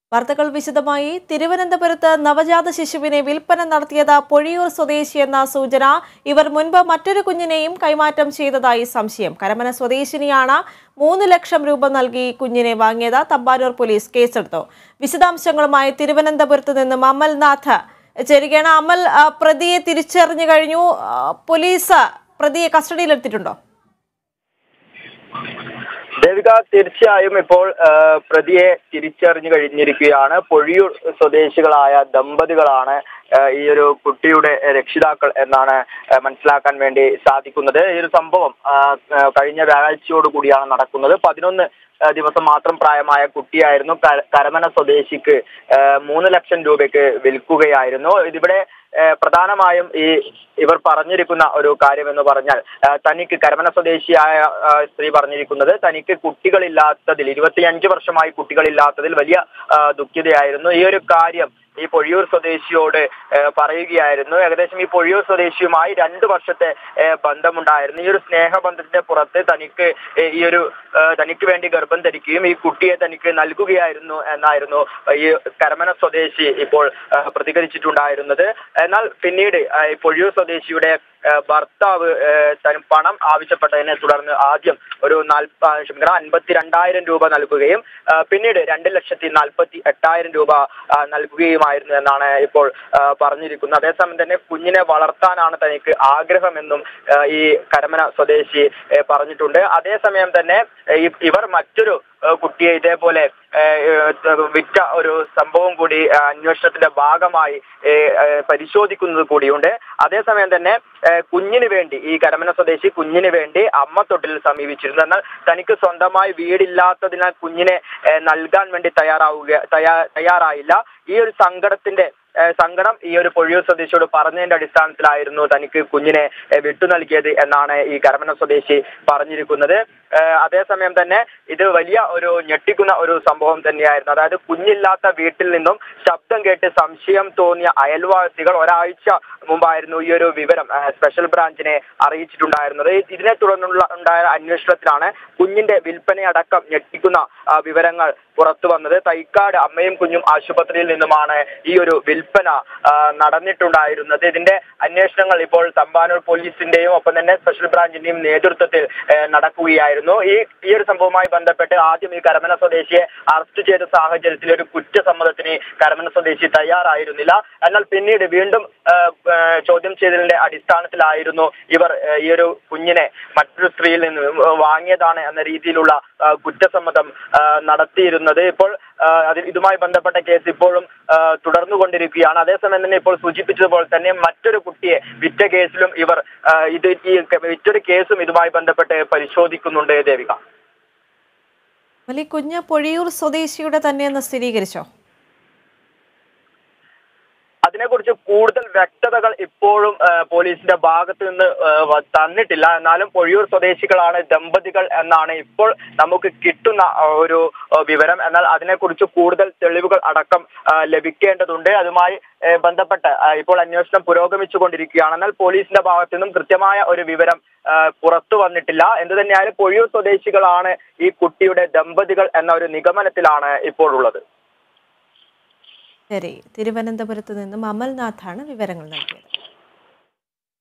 വാർത്തകൾ വിശദമായി തിരുവനന്തപുരത്ത് നവജാത ശിശുവിനെ വിൽപ്പന നടത്തിയത് പൊഴിയൂർ സ്വദേശി എന്ന സൂചന ഇവർ മുൻപ് മറ്റൊരു കുഞ്ഞിനെയും കൈമാറ്റം ചെയ്തതായി സംശയം കരമന സ്വദേശിനിയാണ് മൂന്ന് ലക്ഷം രൂപ നൽകി കുഞ്ഞിനെ വാങ്ങിയത് തമ്പാനൂർ പോലീസ് കേസെടുത്തു വിശദാംശങ്ങളുമായി തിരുവനന്തപുരത്ത് നിന്നും അമൽനാഥ് ചേരുകയാണ് അമൽ ആ, പ്രതിയെ തിരിച്ചറിഞ്ഞു കഴിഞ്ഞു ആ, പോലീസ് പ്രതിയെ കസ്റ്റഡിയിലെടുത്തിട്ടുണ്ടോ ദേവിക തീർച്ചയായും ഇപ്പോൾ ആ, പ്രതിയെ തിരിച്ചറിഞ്ഞു കഴിഞ്ഞിരിക്കുകയാണ് പൊഴിയൂർ സ്വദേശികളായ ദമ്പതികളാണ് ആ, ഈ ഒരു കുട്ടിയുടെ രക്ഷിതാക്കൾ എന്നാണ് ആ, മനസ്സിലാക്കാൻ വേണ്ടി സാധിക്കുന്നത് ഈ ഒരു സംഭവം ആ, ആ, കഴിഞ്ഞ വ്യാഴാഴ്ചയോട് കൂടിയാണ് നടക്കുന്നത് പതിനൊന്ന് ആ, ദിവസം മാത്രം പ്രായമായ കുട്ടിയായിരുന്നു കര- കരമന സ്വദേശിക്ക് ആ, മൂന്ന് ലക്ഷം രൂപയ്ക്ക് വിൽക്കുകയായിരുന്നു ഇതിവിടെ ആ, പ്രധാനമായും ഈ ഇവർ പറഞ്ഞിരിക്കുന്ന ഒരു കാര്യം എന്ന് പറഞ്ഞാൽ ആ, തനിക്ക് കരമന സ്വദേശിയായ ആ, സ്ത്രീ പറഞ്ഞിരിക്കുന്നത് തനിക്ക് കുട്ടികളില്ലാത്തതിൽ ഇരുപത്തിയഞ്ച് വർഷമായി കുട്ടികളില്ലാത്തതിൽ വലിയ ആ, ദുഃഖിതയായിരുന്നു ഈ ഒരു കാര്യം ഈ പൊഴിയൂർ സ്വദേശിയോട് ആ, പറയുകയായിരുന്നു ഏകദേശം ഈ പൊഴിയൂർ സ്വദേശിയുമായി രണ്ട് വർഷത്തെ ആ, ബന്ധമുണ്ടായിരുന്നു ഈ ഒരു സ്നേഹബന്ധത്തിന്റെ പുറത്ത് തനിക്ക് ഏ, ഈ ഒരു ആ, തനിക്ക് വേണ്ടി ഗർഭം ധരിക്കുകയും ഈ കുട്ടിയെ തനിക്ക് നൽകുകയായിരുന്നു എന്നായിരുന്നു ഈ കരമന സ്വദേശി ഇപ്പോൾ ആ, പ്രതികരിച്ചിട്ടുണ്ടായിരുന്നത് എന്നാൽ പിന്നീട് ആ, ഈ പൊഴിയൂർ സ്വദേശിയുടെ ആ, ഭർത്താവ് ആ, തന് പണം ആവശ്യപ്പെട്ടതിനെ തുടർന്ന് ആദ്യം ഒരു നാൽപ്പ ക്ഷമിക്കണം അൻപത്തിരണ്ടായിരം രൂപ നൽകുകയും ആ, പിന്നീട് രണ്ട് ലക്ഷത്തി നാൽപ്പത്തി എട്ടായിരം രൂപ ആ, നൽകുകയുമായിരുന്നു എന്നാണ് ഇപ്പോൾ ആ, പറഞ്ഞിരിക്കുന്നത് അതേസമയം തന്നെ കുഞ്ഞിനെ വളർത്താനാണ് തനിക്ക് ആഗ്രഹമെന്നും ആ, ഈ കരമന സ്വദേശി ഏ, പറഞ്ഞിട്ടുണ്ട് അതേസമയം തന്നെ ഈ- ഇവർ മറ്റൊരു ആ, കുട്ടിയെ ഇതേപോലെ ഏ, ഏ, വിറ്റ ഒരു സംഭവം കൂടി ആ, അന്വേഷണത്തിന്റെ ഭാഗമായി ഏ, ഏ, പരിശോധിക്കുന്നത് കൂടിയുണ്ട് അതേസമയം തന്നെ ഏ, കുഞ്ഞിന് വേണ്ടി ഈ കരമന സ്വദേശി കുഞ്ഞിന് വേണ്ടി അമ്മ തൊട്ടിൽ സമീപിച്ചിരുന്നു എന്നാൽ തനിക്ക് സ്വന്തമായി വീടില്ലാത്തതിനാൽ കുഞ്ഞിനെ ഏ, നൽകാൻ വേണ്ടി തയ്യാറാവുക തയ്യാ- തയ്യാറായില്ല ഈ ഒരു സങ്കടത്തിന്റെ ഏ, സങ്കടം ഈ ഒരു പൊഴിയൂർ സ്വദേശിയോട് പറഞ്ഞതിന്റെ അടിസ്ഥാനത്തിലായിരുന്നു തനിക്ക് കുഞ്ഞിനെ ഏ, വിട്ടു നൽകിയത് എന്നാണ് ഈ കരമന സ്വദേശി പറഞ്ഞിരിക്കുന്നത് ഏ, അതേസമയം തന്നെ ഇത് വലിയ ഒരു ഞെട്ടിക്കുന്ന ഒരു സംഭവം തന്നെയായിരുന്നു അതായത് കുഞ്ഞില്ലാത്ത വീട്ടിൽ നിന്നും ശബ്ദം കേട്ട് സംശയം തോന്നിയ അയൽവാസികൾ ഒരാഴ്ച മുമ്പായിരുന്നു ഈ ഒരു വിവരം ആ, സ്പെഷ്യൽ ബ്രാഞ്ചിനെ അറിയിച്ചിട്ടുണ്ടായിരുന്നത് ഈ- ഇതിനെ തുടർന്നുള്ള ഉണ്ടായ അന്വേഷണത്തിലാണ് കുഞ്ഞിന്റെ വിൽപ്പനയടക്കം ഞെട്ടിക്കുന്ന ആ, വിവരങ്ങൾ പുറത്തു വന്നത് തൈക്കാട് അമ്മയും കുഞ്ഞും ആശുപത്രിയിൽ നിന്നുമാണ് ഈ ഒരു വിൽപ്പന ആ, നടന്നിട്ടുണ്ടായിരുന്നത് ഇതിന്റെ അന്വേഷണങ്ങൾ ഇപ്പോൾ തമ്പാനൂർ പോലീസിന്റെയും ഒപ്പം തന്നെ സ്പെഷ്യൽ ബ്രാഞ്ചിന്റെയും നേതൃത്വത്തിൽ ഏ, നടക്കുകയായിരുന്നു ഈ ഈ ഒരു സംഭവവുമായി ബന്ധപ്പെട്ട് ആദ്യം ഈ കരമന സ്വദേശിയെ അറസ്റ്റ് ചെയ്ത സാഹചര്യത്തിൽ ഒരു കുറ്റസമ്മതത്തിന് കരമന സ്വദേശി തയ്യാറായിരുന്നില്ല എന്നാൽ പിന്നീട് വീണ്ടും ആ, ആ, ചോദ്യം ചെയ്തതിന്റെ അടിസ്ഥാനത്തിലായിരുന്നു ഇവർ ആ, ഈ ഒരു കുഞ്ഞിനെ മറ്റൊരു സ്ത്രീയിൽ നിന്ന് വാങ്ങിയതാണ് എന്ന രീതിയിലുള്ള ആ, കുറ്റസമ്മതം ആ, നടത്തിയിരുന്നത് ഇപ്പോൾ ആ, അതിൽ ഇതുമായി ബന്ധപ്പെട്ട കേസ് ഇപ്പോഴും ആ, തുടർന്നുകൊണ്ടിരിക്കുകയാണ് അതേസമയം തന്നെ ഇപ്പോൾ സൂചിപ്പിച്ചതുപോലെ തന്നെ മറ്റൊരു കുട്ടിയെ വിറ്റ കേസിലും ഇവർ ആ, ഇത് ഈ വിറ്റൊരു കേസും ഇതുമായി ബന്ധപ്പെട്ട് പരിശോധിക്കുന്നുണ്ട് ദേവിക വലിയ കുഞ്ഞ് പൊഴിയൂർ സ്വദേശിയുടെ തന്നെയെന്ന് സ്ഥിരീകരിച്ചോ അതിനെക്കുറിച്ച് കൂടുതൽ വ്യക്തതകൾ ഇപ്പോഴും ആ, പോലീസിന്റെ ഭാഗത്ത് നിന്ന് ആ, വ- തന്നിട്ടില്ല എന്നാലും പൊഴിയൂർ സ്വദേശികളാണ് ദമ്പതികൾ എന്നാണ് ഇപ്പോൾ നമുക്ക് കിട്ടുന്ന ആ, ഒരു ആ, വിവരം എന്നാൽ അതിനെക്കുറിച്ച് കൂടുതൽ തെളിവുകൾ അടക്കം ആ, ലഭിക്കേണ്ടതുണ്ട് അതുമായി ഏ, ബന്ധപ്പെട്ട് ആ, ഇപ്പോൾ അന്വേഷണം പുരോഗമിച്ചുകൊണ്ടിരിക്കുകയാണ് എന്നാൽ പോലീസിന്റെ ഭാഗത്തു നിന്നും കൃത്യമായ ഒരു വിവരം ആ, പുറത്തു വന്നിട്ടില്ല എന്ത് തന്നെയായാലും പൊഴിയൂർ സ്വദേശികളാണ് ഈ കുട്ടിയുടെ ദമ്പതികൾ എന്ന ഒരു നിഗമനത്തിലാണ് ഇപ്പോൾ ഉള്ളത് ശരി തിരുവനന്തപുരത്ത് നിന്നും അമൽനാഥാണ് വിവരങ്ങൾ നൽകിയത്